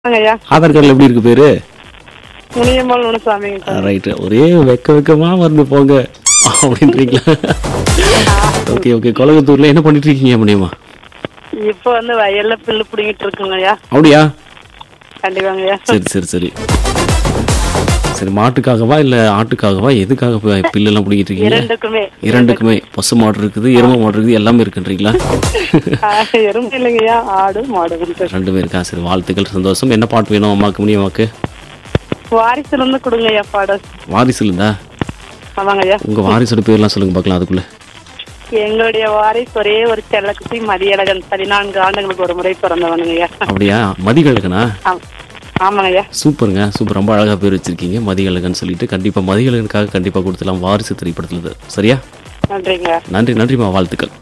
ஐயா ஆதார் கார்டில் எப்படி இருக்கு பேரு முனியம்மாள் முனுசாமிங்க ரைட்டு ஒரே வெக்க வெக்கமா வந்து போங்க அப்படின்றீங்களா ஓகே ஓகே கொலகத்தூர்ல என்ன பண்ணிட்டு இருக்கீங்க முடியுமா இப்போ வந்து வயல்ல பில்லு பிடிங்கிட்டு இருக்குங்க ஐயா அப்படியா கண்டிப்பாங்க ஐயா சரி சரி சரி சரி மாட்டுக்காகவா இல்ல ஆட்டுக்காகவா எதுக்காக போய் பில்லெல்லாம் பிடிக்கிட்டு இருக்கீங்க இரண்டுக்குமே இரண்டுக்குமே பசு மாடு இருக்குது எருமை மாடு இருக்குது எல்லாமே இருக்குன்றீங்களா ஆ, எறும்பு இல்லைங்க ஐயா ஆடு மாடு இருக்கு ரெண்டுமே இருக்கா சரி வாழ்த்துக்கள் சந்தோஷம் என்ன பாட்டு வேணும் அம்மாக்கு முடியுமாக்கு வாரிசுல இருந்து கொடுங்க ஐயா பாடல் வாரிசு இருந்தா ஆமாங்க ஐயா உங்க வாரிசோட பேர்லாம் சொல்லுங்க பார்க்கலாம் அதுக்குள்ள எங்களுடைய வாரிசு ஒரே ஒரு செல்லக்குட்டி மதியழகன் பதினான்கு ஆண்டுகளுக்கு ஒரு முறை பிறந்தவனுங்க ஐயா அப்படியா மதிகழகனா ஆம். ஆமாங்க ஐயா சூப்பருங்க சூப்பர் ரொம்ப அழகா பேர் வச்சிருக்கீங்க மதிகழகன் சொல்லிட்டு கண்டிப்பா மதிகழகனுக்காக கண்டிப்பா கொடுத்துலாம் வாரிசு திரைப்படத்துல சரியா நன்றிங்க நன்றி நன்றிம்மா வாழ்த்துக்கள்